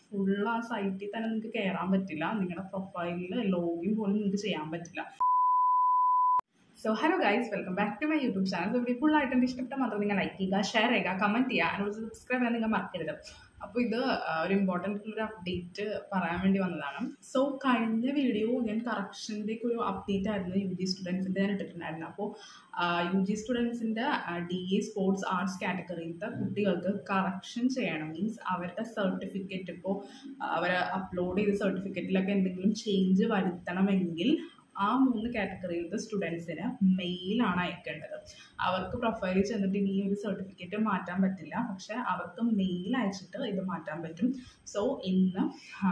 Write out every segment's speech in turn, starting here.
full ആ സൈറ്റിൽ തന്നെ നിങ്ങൾക്ക് കയറാൻ പറ്റില്ല നിങ്ങളുടെ പ്രൊഫൈലിൽ ലോഗിൻ പോലും നിങ്ങൾക്ക് ചെയ്യാൻ പറ്റില്ല so hello guys welcome back to my YouTube channel so video full ആയിട്ട് എൻ്റെ ഇഷ്ടപ്പെട്ട മാത്രം നിങ്ങൾ ലൈക്ക് ചെയ്യുക ഷെയർ ചെയ്യുക കമൻറ്റ് ചെയ്യുക അതിനോട് സബ്സ്ക്രൈബ് ചെയ്യാൻ നിങ്ങൾ മറക്കരുത് അപ്പോൾ ഇത് ആ, ഒരു ഇമ്പോർട്ടൻ്റ് ഒരു അപ്ഡേറ്റ് പറയാൻ വേണ്ടി വന്നതാണ് സോ കഴിഞ്ഞ വീഡിയോ ഞാൻ കറക്ഷൻ്റെ ഒരു അപ്ഡേറ്റ് ആയിരുന്നു യു ജി സ്റ്റുഡൻസിൻ്റെ ഞാൻ ഇട്ടിട്ടുണ്ടായിരുന്നു അപ്പോൾ യു ജി സ്റ്റുഡൻസിൻ്റെ ഡി എ സ്പോർട്സ് ആർട്സ് കാറ്റഗറിയിലത്തെ കുട്ടികൾക്ക് കറക്ഷൻ ചെയ്യണം മീൻസ് അവരുടെ സർട്ടിഫിക്കറ്റ് ഇപ്പോൾ അവർ അപ്ലോഡ് ചെയ്ത സർട്ടിഫിക്കറ്റിലൊക്കെ എന്തെങ്കിലും ചേഞ്ച് വരുത്തണമെങ്കിൽ ആ മൂന്ന് കാറ്റഗറിയിലത്തെ സ്റ്റുഡൻസിന് മെയിലാണ് അയക്കേണ്ടത് അവർക്ക് പ്രൊഫൈലിൽ ചെന്നിട്ട് ഇനി ഈ ഒരു സർട്ടിഫിക്കറ്റ് മാറ്റാൻ പറ്റില്ല പക്ഷെ അവർക്ക് മെയിൽ അയച്ചിട്ട് ഇത് മാറ്റാൻ പറ്റും സോ ഇന്ന് ആ,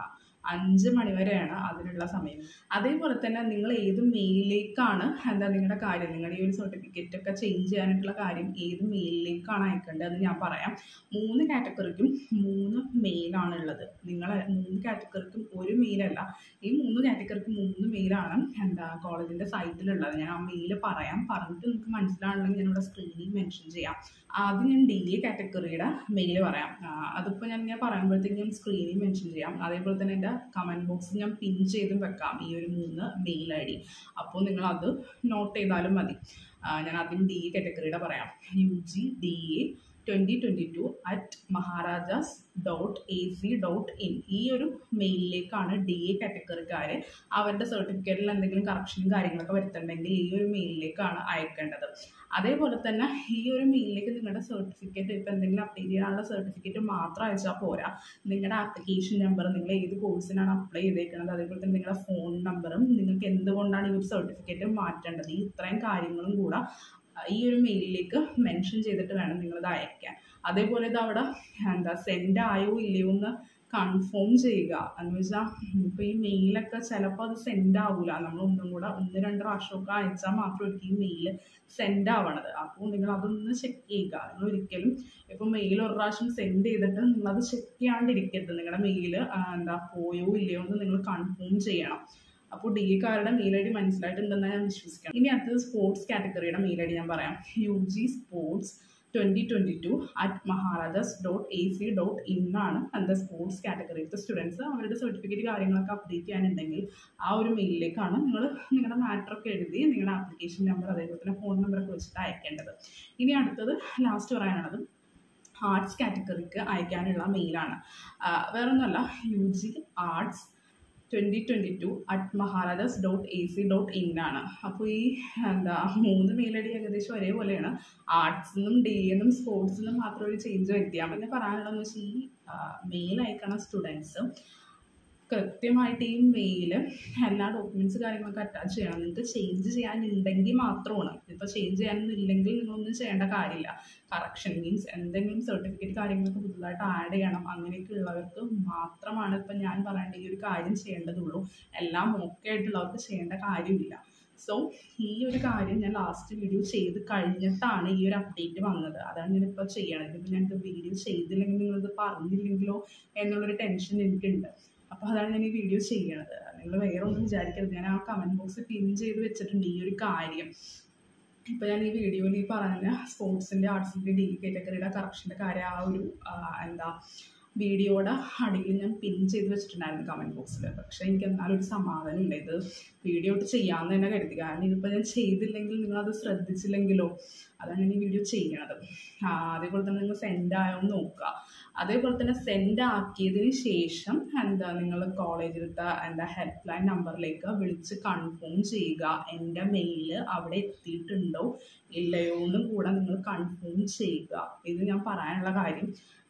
അഞ്ച് മണി വരെയാണ് അതിനുള്ള സമയം അതേപോലെ തന്നെ നിങ്ങൾ ഏത് മെയിലിലേക്കാണ് എന്താ നിങ്ങളുടെ കാര്യം നിങ്ങളുടെ ഈ ഒരു സർട്ടിഫിക്കറ്റ് ഒക്കെ ചേഞ്ച് ചെയ്യാനായിട്ടുള്ള കാര്യം ഏത് മെയിലിലേക്കാണ് അയക്കേണ്ടത് എന്ന് ഞാൻ പറയാം മൂന്ന് കാറ്റഗറിക്കും മൂന്ന് മെയിലാണ് ഉള്ളത് നിങ്ങൾ മൂന്ന് കാറ്റഗറിക്കും ഒരു മെയിലല്ല ഈ മൂന്ന് കാറ്റഗറിക്ക് മൂന്ന് മെയിലാണ് എന്താ കോളേജിൻ്റെ സൈറ്റിലുള്ളത് ഞാൻ ആ മെയിൽ പറയാം പറഞ്ഞിട്ട് നിങ്ങൾക്ക് മനസ്സിലാണെങ്കിൽ ഞാൻ ഇവിടെ സ്ക്രീനിൽ മെൻഷൻ ചെയ്യാം ആദ്യം ഞാൻ ഡി എ കാറ്റഗറിയുടെ മെയിൽ പറയാം ആ, അതിപ്പോൾ ഞാൻ ഞാൻ പറയുമ്പോഴത്തേക്കും ഞാൻ സ്ക്രീനിൽ മെൻഷൻ ചെയ്യാം അതേപോലെ തന്നെ എൻ്റെ കമൻറ്റ് ബോക്സിൽ ഞാൻ പിൻ ചെയ്തും വെക്കാം ഈ ഒരു മൂന്ന് മെയിൽ ഐ ഡി അപ്പോൾ നിങ്ങളത് നോട്ട് ചെയ്താലും മതി ആ, ഞാൻ ആദ്യം ഡി എ കാറ്റഗറിയുടെ പറയാം U G D A twenty twenty two at Maharajas dot A C dot in ഈ ഒരു മെയിലിലേക്കാണ് ഡി എ കാറ്റഗറിക്കാർ അവരുടെ സർട്ടിഫിക്കറ്റിൽ എന്തെങ്കിലും കറക്ഷനും കാര്യങ്ങളൊക്കെ വരുത്തുന്നുണ്ടെങ്കിൽ ഈ ഒരു മെയിലിലേക്കാണ് അയക്കേണ്ടത് അതേപോലെ തന്നെ ഈ ഒരു മെയിലിലേക്ക് നിങ്ങളുടെ സർട്ടിഫിക്കറ്റ് ഇപ്പോൾ എന്തെങ്കിലും അപ്ഡേറ്റ് ചെയ്യാനുള്ള സർട്ടിഫിക്കറ്റ് മാത്രം അയച്ചാൽ പോരാ നിങ്ങളുടെ ആപ്ലിക്കേഷൻ നമ്പർ നിങ്ങൾ ഏത് കോഴ്സിനാണ് അപ്ലൈ ചെയ്തേക്കുന്നത് അതേപോലെ തന്നെ നിങ്ങളുടെ ഫോൺ നമ്പറും നിങ്ങൾക്ക് എന്തുകൊണ്ടാണ് ഈ ഒരു സർട്ടിഫിക്കറ്റ് മാറ്റേണ്ടത് ഈ ഇത്രയും കാര്യങ്ങളും കൂടെ ഈ ഒരു മെയിലിലേക്ക് മെൻഷൻ ചെയ്തിട്ട് വേണം നിങ്ങളിത് അയക്കാൻ അതേപോലെ ഇത് അവിടെ എന്താ സെൻഡ് ആയോ ഇല്ലയോ എന്ന് കൺഫേം ചെയ്യുക എന്ന് വെച്ചാൽ ഇപ്പോൾ ഈ മെയിലൊക്കെ ചിലപ്പോൾ അത് സെൻഡ് ആവില്ല നമ്മൾ ഒന്നും കൂടെ ഒന്ന് രണ്ട് പ്രാവശ്യമൊക്കെ അയച്ചാൽ മാത്രമായിരിക്കും ഈ മെയിൽ സെൻഡ് ആവണത് അപ്പോൾ നിങ്ങൾ അതൊന്ന് ചെക്ക് ചെയ്യുക നിങ്ങൾ ഒരിക്കലും ഇപ്പോൾ മെയിൽ ഒരു പ്രാവശ്യം സെൻഡ് ചെയ്തിട്ട് നിങ്ങളത് ചെക്ക് ചെയ്യാണ്ടിരിക്കരുത് നിങ്ങളുടെ മെയിൽ എന്താ പോയോ ഇല്ലയോ എന്ന് നിങ്ങൾ കൺഫേം ചെയ്യണം അപ്പോൾ ഡി എക്കാരുടെ മെയിൽ ഐ ഡി മനസ്സിലായിട്ടുണ്ടെന്ന് ഞാൻ വിശ്വസിക്കണം ഇനി അടുത്തത് സ്പോർട്സ് കാറ്റഗറിയുടെ മെയിൽ ഐ ഡി ഞാൻ പറയാം U G sports twenty twenty two at Maharajas dot A C dot ഇന്നാണ് എന്താ സ്പോർട്സ് കാറ്റഗറിയിലത്തെ സ്റ്റുഡൻസ് അവരുടെ സർട്ടിഫിക്കറ്റ് കാര്യങ്ങളൊക്കെ അപ്ഡേറ്റ് ചെയ്യാനുണ്ടെങ്കിൽ ആ ഒരു മെയിലിലേക്കാണ് നിങ്ങൾ നിങ്ങളുടെ മാറ്ററൊക്കെ എഴുതി നിങ്ങളുടെ ആപ്ലിക്കേഷൻ നമ്പർ അതേപോലെ തന്നെ ഫോൺ നമ്പറൊക്കെ വെച്ചിട്ട് അയക്കേണ്ടത് ഇനി അടുത്തത് ലാസ്റ്റ് പറയാനുള്ളത് ആർട്സ് കാറ്റഗറിക്ക് അയക്കാനുള്ള മെയിലാണ് വേറൊന്നുമല്ല U G arts twenty twenty two at Maharajas dot A C dot in ആണ് അപ്പോൾ ഈ എന്താ മൂന്ന് മെയിൽ ഐ ഡി ഏകദേശം ഒരേപോലെയാണ് ആർട്സിനും ഡി എന്നും സ്പോർട്സിനും മാത്രം ഒരു ചേഞ്ച് വരുത്തിയാൽ പിന്നെ പറയാനുള്ളതെന്ന് വെച്ചാൽ ഈ മെയിൽ അയക്കണ സ്റ്റുഡൻസ് കൃത്യമായിട്ട് ഈ മെയിൽ എല്ലാ ഡോക്യുമെൻറ്റ്സ് കാര്യങ്ങളൊക്കെ അറ്റാച്ച് ചെയ്യണം നിങ്ങൾക്ക് ചേഞ്ച് ചെയ്യാനുണ്ടെങ്കിൽ മാത്രമാണ് ഇപ്പോൾ ചേഞ്ച് ചെയ്യാനൊന്നും ഇല്ലെങ്കിൽ നിങ്ങളൊന്നും ചെയ്യേണ്ട കാര്യമില്ല കറക്ഷൻ മീൻസ് എന്തെങ്കിലും സർട്ടിഫിക്കറ്റ് കാര്യങ്ങളൊക്കെ പുതുതായിട്ട് ആഡ് ചെയ്യണം അങ്ങനെയൊക്കെ ഉള്ളവർക്ക് മാത്രമാണ് ഇപ്പം ഞാൻ പറയേണ്ട ഈ ഒരു കാര്യം ചെയ്യേണ്ടതുള്ളൂ എല്ലാം ഓക്കെ ആയിട്ടുള്ളവർക്ക് ചെയ്യേണ്ട കാര്യമില്ല സോ ഈ ഒരു കാര്യം ഞാൻ ലാസ്റ്റ് വീഡിയോ ചെയ്ത് കഴിഞ്ഞിട്ടാണ് ഈ ഒരു അപ്ഡേറ്റ് വന്നത് അതാണ് ഞാനിപ്പോൾ ചെയ്യണത് ഇപ്പം ഞങ്ങൾക്ക് വീഡിയോ ചെയ്തില്ലെങ്കിൽ നിങ്ങളിത് പറഞ്ഞില്ലെങ്കിലോ എന്നുള്ളൊരു ടെൻഷൻ എനിക്കുണ്ട് അപ്പോൾ അതാണ് ഞാൻ ഈ വീഡിയോ ചെയ്യണത് നിങ്ങൾ വേറെ ഒന്നും വിചാരിക്കരുത് ഞാൻ ആ കമൻറ്റ് ബോക്സിൽ പിൻ ചെയ്ത് വെച്ചിട്ടുണ്ട് ഈ ഒരു കാര്യം ഇപ്പോൾ ഞാൻ ഈ വീഡിയോയിൽ ഈ പറഞ്ഞ സ്പോർട്സിൻ്റെ ആർട്സിൻ്റെ ഡി കാറ്റഗറിയുടെ കറക്ഷൻ്റെ കാര്യം ആ ഒരു ആ, എന്താ വീഡിയോയുടെ അടിയിൽ ഞാൻ പിൻ ചെയ്ത് വെച്ചിട്ടുണ്ടായിരുന്നു കമൻറ്റ് ബോക്സിൽ പക്ഷേ എനിക്ക് എന്നാലും ഒരു സമാധാനം ഉണ്ട് ഇത് വീഡിയോ ഇട്ട് ചെയ്യാമെന്ന് തന്നെ കരുതി കാരണം ഇതിപ്പോൾ ഞാൻ ചെയ്തില്ലെങ്കിൽ നിങ്ങളത് ശ്രദ്ധിച്ചില്ലെങ്കിലോ അതാണ് ഞാൻ ഈ വീഡിയോ ചെയ്യണത് ആ, അതേപോലെ തന്നെ നിങ്ങൾ സെൻഡ് ആയോ എന്ന് നോക്കുക അതേപോലെ തന്നെ സെൻഡ് ആക്കിയതിന് ശേഷം എന്താ നിങ്ങൾ കോളേജിലത്തെ എന്താ ഹെൽപ്പ് ലൈൻ നമ്പറിലേക്ക് വിളിച്ച് കൺഫേം ചെയ്യുക എൻ്റെ മെയിൽ അവിടെ എത്തിയിട്ടുണ്ടോ ഇല്ലയോ എന്നും കൂടെ നിങ്ങൾ കൺഫേം ചെയ്യുക ഇത് ഞാൻ പറയാനുള്ള കാര്യം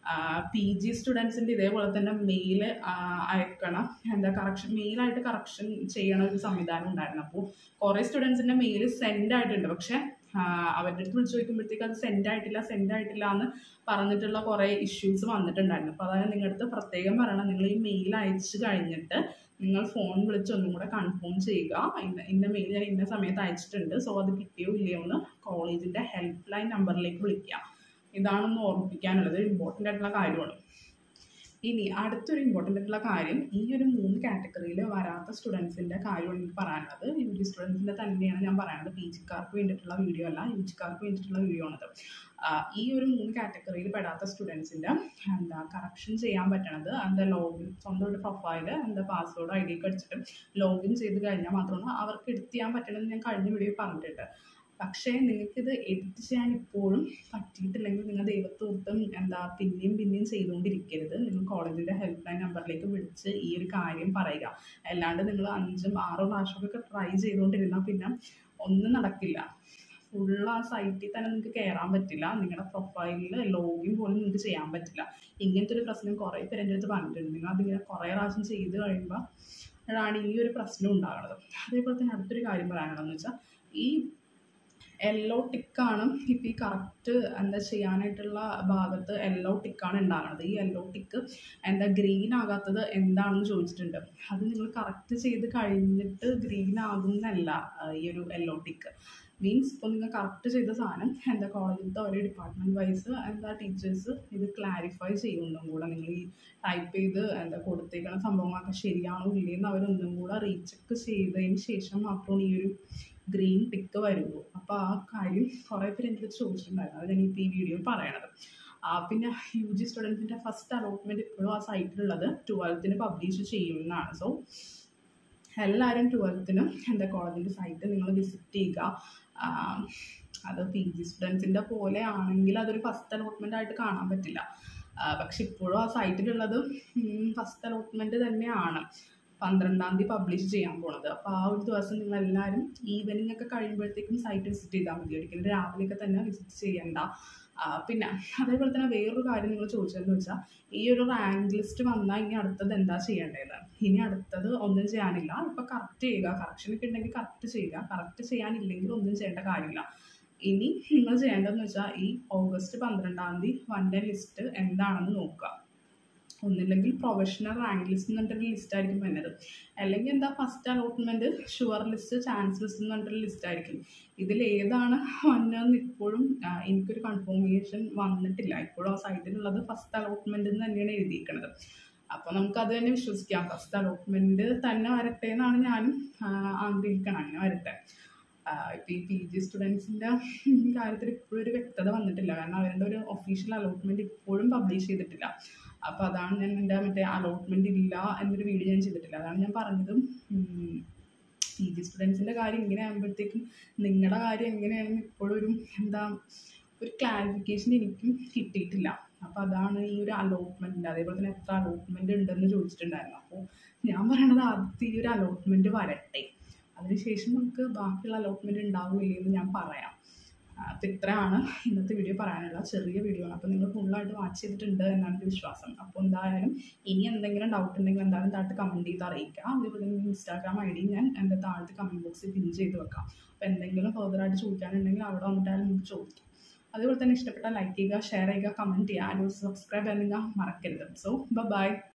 പി ജി സ്റ്റുഡൻസിൻ്റെ ഇതേപോലെ തന്നെ മെയിൽ അയക്കണം എന്താ കറക്ഷൻ മെയിലായിട്ട് കറക്ഷൻ ചെയ്യണ ഒരു സംവിധാനം ഉണ്ടായിരുന്നു അപ്പോൾ കുറേ സ്റ്റുഡൻസിൻ്റെ മെയിൽ സെൻഡ് ആയിട്ടുണ്ട് പക്ഷേ അവരുടെ അടുത്ത് വിളിച്ച് ചോദിക്കുമ്പോഴത്തേക്ക് അത് സെൻഡ് ആയിട്ടില്ല സെൻഡ് ആയിട്ടില്ല എന്ന് പറഞ്ഞിട്ടുള്ള കുറേ ഇഷ്യൂസ് വന്നിട്ടുണ്ടായിരുന്നു അപ്പോൾ അതാണ് നിങ്ങളുടെ അടുത്ത് പ്രത്യേകം പറയണം നിങ്ങൾ ഈ മെയിൽ അയച്ചു കഴിഞ്ഞിട്ട് നിങ്ങൾ ഫോൺ വിളിച്ച് ഒന്നും കൂടെ കൺഫേം ചെയ്യുക ഇന്ന ഇന്ന മെയിൽ ഞാൻ ഇന്ന സമയത്ത് അയച്ചിട്ടുണ്ട് സോ അത് കിട്ടിയോ ഇല്ലയോ എന്ന് കോളേജിൻ്റെ ഹെൽപ്പ് ലൈൻ നമ്പറിലേക്ക് വിളിക്കുക ഇതാണെന്ന് ഓർമ്മിപ്പിക്കാനുള്ളത് ഇമ്പോർട്ടൻ്റ് ആയിട്ടുള്ള കാര്യമാണ് ഇനി അടുത്തൊരു ഇമ്പോർട്ടൻ്റ് ആയിട്ടുള്ള കാര്യം ഈ ഒരു മൂന്ന് കാറ്റഗറിയിൽ വരാത്ത സ്റ്റുഡൻസിൻ്റെ കാര്യമാണ് എനിക്ക് പറയാനുള്ളത് യു ജി സ്റ്റുഡൻസിൻ്റെ തന്നെയാണ് ഞാൻ പറയുന്നത് പി ജിക്കാർക്ക് വേണ്ടിയിട്ടുള്ള വീഡിയോ അല്ല യു ജിക്കാർക്ക് വേണ്ടിയിട്ടുള്ള വീഡിയോ ആണത് ഈ ഒരു മൂന്ന് കാറ്റഗറിയിൽ പെടാത്ത സ്റ്റുഡൻസിൻ്റെ എന്താ കറക്ഷൻ ചെയ്യാൻ പറ്റണത് എന്താ ലോഗിൻ സ്വന്തം ഒരു പ്രൊഫൈൽ എന്താ പാസ്വേഡ് ഐ ഡി ഒക്കെ അടിച്ചിട്ട് ലോഗിൻ ചെയ്ത് കഴിഞ്ഞാൽ മാത്രമാണ് അവർക്ക് എഡിറ്റ് ചെയ്യാൻ പറ്റണമെന്ന് ഞാൻ കഴിഞ്ഞ വീഡിയോ പറഞ്ഞിട്ടുണ്ട് പക്ഷേ നിങ്ങൾക്കിത് എഡിറ്റ് ചെയ്യാൻ ഇപ്പോഴും പറ്റിയിട്ടില്ലെങ്കിൽ നിങ്ങൾ ദൈവത്തോർത്തും എന്താ പിന്നെയും പിന്നെയും ചെയ്തുകൊണ്ടിരിക്കരുത് നിങ്ങൾ കോളേജിൻ്റെ ഹെൽപ്പ് ലൈൻ നമ്പറിലേക്ക് വിളിച്ച് ഈ ഒരു കാര്യം പറയുക അല്ലാണ്ട് നിങ്ങൾ അഞ്ചും ആറോ പ്രാവശ്യമൊക്കെ ട്രൈ ചെയ്തുകൊണ്ടിരുന്നാൽ പിന്നെ ഒന്നും നടക്കില്ല ഫുൾ ആ സൈറ്റിൽ തന്നെ നിങ്ങൾക്ക് കയറാൻ പറ്റില്ല നിങ്ങളുടെ പ്രൊഫൈലിൽ ലോഗിൻ പോലും നിങ്ങൾക്ക് ചെയ്യാൻ പറ്റില്ല ഇങ്ങനത്തെ ഒരു പ്രശ്നം കുറേ പേര് എൻ്റെ അടുത്ത് പറഞ്ഞിട്ടുണ്ട് നിങ്ങൾ അതിങ്ങനെ കുറേ പ്രാവശ്യം ചെയ്ത് കഴിയുമ്പോൾ ആണ് ഈ ഒരു പ്രശ്നം ഉണ്ടാകുന്നത് അതേപോലെ തന്നെ അടുത്തൊരു കാര്യം പറയാനുള്ളതെന്ന് വെച്ചാൽ ഈ യെല്ലോ ടിക്കാണ് ഇപ്പോൾ ഈ കറക്റ്റ് എന്താ ചെയ്യാനായിട്ടുള്ള ഭാഗത്ത് യെല്ലോ ടിക്കാണ് ഉണ്ടാകുന്നത് ഈ യെല്ലോ ടിക്ക് എന്താ ഗ്രീൻ ആകാത്തത് എന്താണെന്ന് ചോദിച്ചിട്ടുണ്ട് അത് നിങ്ങൾ കറക്റ്റ് ചെയ്ത് കഴിഞ്ഞിട്ട് ഗ്രീൻ ആകുന്നല്ല ഈ ഒരു യെല്ലോ ടിക്ക് മീൻസ് ഇപ്പോൾ നിങ്ങൾ കറക്റ്റ് ചെയ്ത സാധനം എന്താ കോളേജിലത്തെ ഓരോ ഡിപ്പാർട്ട്മെൻറ്റ് വൈസ് എന്താ ടീച്ചേഴ്സ് ഇത് ക്ലാരിഫൈ ചെയ്യുന്നതും കൂടെ നിങ്ങൾ ഈ ടൈപ്പ് ചെയ്ത് എന്താ കൊടുത്തേക്കുന്ന സംഭവങ്ങളൊക്കെ ശരിയാണോ ഇല്ലയെന്ന് അവരൊന്നും കൂടെ റീചെക്ക് ചെയ്തതിന് ശേഷം മാത്രമാണ് ഈ ഒരു ഗ്രീൻ ടിക്ക് വരുള്ളൂ അപ്പോൾ ആ കാര്യം കുറേ പേര് എൻ്റെ അടുത്ത് ചോദിച്ചിട്ടുണ്ടായിരുന്നു അത് ഞാൻ ഇപ്പോൾ ഈ വീഡിയോയിൽ പറയണത് പിന്നെ യു ജി സ്റ്റുഡൻസിൻ്റെ ഫസ്റ്റ് അലോട്ട്മെൻറ്റ് ഇപ്പോഴും ആ സൈറ്റിലുള്ളത് ട്വൽത്തിന് പബ്ലിഷ് ചെയ്യുമെന്നാണ് സോ എല്ലാവരും ട്വൽത്തിനും എൻ്റെ കോളേജിൻ്റെ സൈറ്റ് നിങ്ങൾ വിസിറ്റ് ചെയ്യുക അത് പി ജി സ്റ്റുഡൻസിൻ്റെ പോലെ ആണെങ്കിൽ അതൊരു ഫസ്റ്റ് അലോട്ട്മെൻ്റ് ആയിട്ട് കാണാൻ പറ്റില്ല പക്ഷെ ഇപ്പോഴും ആ സൈറ്റിലുള്ളത് ഫസ്റ്റ് അലോട്ട്മെൻറ്റ് തന്നെയാണ് പന്ത്രണ്ടാം തീയതി പബ്ലിഷ് ചെയ്യാൻ പോണത് അപ്പോൾ ആ ഒരു ദിവസം നിങ്ങൾ എല്ലാവരും ഈവനിങ് ഒക്കെ കഴിയുമ്പോഴത്തേക്കും സൈറ്റ് വിസിറ്റ് ചെയ്താൽ മതി ഒരിക്കലും രാവിലെയൊക്കെ തന്നെ വിസിറ്റ് ചെയ്യണ്ട പിന്നെ അതേപോലെ തന്നെ വേറൊരു കാര്യം നിങ്ങൾ ചോദിച്ചതെന്ന് വെച്ചാൽ ഈ ഒരു റാങ്ക് ലിസ്റ്റ് വന്നാൽ ഇനി അടുത്തത് എന്താ ചെയ്യേണ്ടത് ഇനി അടുത്തത് ഒന്നും ചെയ്യാനില്ല ഇപ്പോൾ കറക്റ്റ് ചെയ്യുക കറക്ഷനൊക്കെ ഉണ്ടെങ്കിൽ കറക്റ്റ് ചെയ്യുക കറക്റ്റ് ചെയ്യാനില്ലെങ്കിൽ ഒന്നും ചെയ്യേണ്ട കാര്യമില്ല ഇനി നിങ്ങൾ ചെയ്യേണ്ടതെന്ന് വെച്ചാൽ ഈ ഓഗസ്റ്റ് പന്ത്രണ്ടാം തീയതി വണ്ട ലിസ്റ്റ് എന്താണെന്ന് നോക്കുക ഒന്നില്ലെങ്കിൽ പ്രൊഫഷണൽ റാങ്ക് ലിസ്റ്റ് എന്ന് പറഞ്ഞിട്ടൊരു ലിസ്റ്റ് ആയിരിക്കും വരുന്നത് അല്ലെങ്കിൽ എന്താ first allotment sure list chance list എന്ന് പറഞ്ഞിട്ടൊരു ലിസ്റ്റ് ആയിരിക്കും ഇതിൽ ഏതാണ് വന്നതെന്ന് ഇപ്പോഴും എനിക്കൊരു കൺഫർമേഷൻ വന്നിട്ടില്ല ഇപ്പോഴും ആ സൈറ്റിലുള്ളത് ഫസ്റ്റ് അലോട്ട്മെൻറ്റ് എന്ന് തന്നെയാണ് എഴുതിയിരിക്കുന്നത് അപ്പോൾ നമുക്കത് തന്നെ വിശ്വസിക്കാം ഫസ്റ്റ് അലോട്ട്മെൻറ്റ് തന്നെ വരട്ടെ എന്നാണ് ഞാനും ആഗ്രഹിക്കണം അങ്ങനെ വരട്ടെ ഇപ്പോൾ ഈ പി ജി സ്റ്റുഡൻസിൻ്റെ കാര്യത്തിൽ ഇപ്പോഴും ഒരു വ്യക്തത വന്നിട്ടില്ല കാരണം അവരുടെ ഒരു ഒഫീഷ്യൽ അലോട്ട്മെൻറ്റ് ഇപ്പോഴും പബ്ലിഷ് ചെയ്തിട്ടില്ല അപ്പോൾ അതാണ് ഞാൻ എൻ്റെ മറ്റേ അലോട്ട്മെൻറ്റ് ഇല്ല എന്നൊരു വീഡിയോ ഞാൻ ചെയ്തിട്ടില്ല അതാണ് ഞാൻ പറഞ്ഞതും പി ജി സ്റ്റുഡൻസിൻ്റെ കാര്യം ഇങ്ങനെ ആകുമ്പോഴത്തേക്കും നിങ്ങളുടെ കാര്യം എങ്ങനെയാണെന്ന് ഇപ്പോഴും ഒരു എന്താ ഒരു ക്ലാരിഫിക്കേഷൻ എനിക്കും കിട്ടിയിട്ടില്ല അപ്പോൾ അതാണ് ഈ ഒരു അലോട്ട്മെൻറ്റ് അതേപോലെ തന്നെ എത്ര അലോട്ട്മെൻറ്റ് ഉണ്ടെന്ന് ചോദിച്ചിട്ടുണ്ടായിരുന്നു അപ്പോൾ ഞാൻ പറയണത് ആദ്യത്തെ ഈ ഒരു അലോട്ട്മെൻറ്റ് വരട്ടെ അതിനുശേഷം നമുക്ക് ബാക്കിയുള്ള അലോട്ട്മെൻറ്റ് ഉണ്ടാവില്ലേ എന്ന് ഞാൻ പറയാം അപ്പോൾ ഇത്രയാണ് ഇന്നത്തെ വീഡിയോ പറയാനുള്ള ചെറിയ വീഡിയോ ആണ് അപ്പോൾ നിങ്ങൾ ഫുള്ളായിട്ട് വാച്ച് ചെയ്തിട്ടുണ്ട് എന്നാണ് എൻ്റെ വിശ്വാസം അപ്പോൾ എന്തായാലും ഇനി എന്തെങ്കിലും ഡൗട്ട് ഉണ്ടെങ്കിൽ എന്തായാലും താഴത്ത് കമൻറ്റ് ചെയ്ത് അറിയിക്കുക അതേപോലെ തന്നെ ഇൻസ്റ്റാഗ്രാം ഐ ഡി ഞാൻ എൻ്റെ താഴത്ത് കമൻറ്റ് ബോക്സിൽ പിൻ ചെയ്ത് വെക്കാം അപ്പോൾ എന്തെങ്കിലും ഫർദറായിട്ട് ചോദിക്കാനുണ്ടെങ്കിൽ അവിടെ വന്നിട്ടായാലും നിങ്ങൾക്ക് ചോദിക്കാം അതേപോലെ തന്നെ ഇഷ്ടപ്പെട്ടാൽ ലൈക്ക് ചെയ്യുക ഷെയർ ചെയ്യുക കമൻറ്റ് ചെയ്യുക ആൻഡ് സബ്സ്ക്രൈബ് ചെയ്യുക മറക്കരുത് സോ ബൈ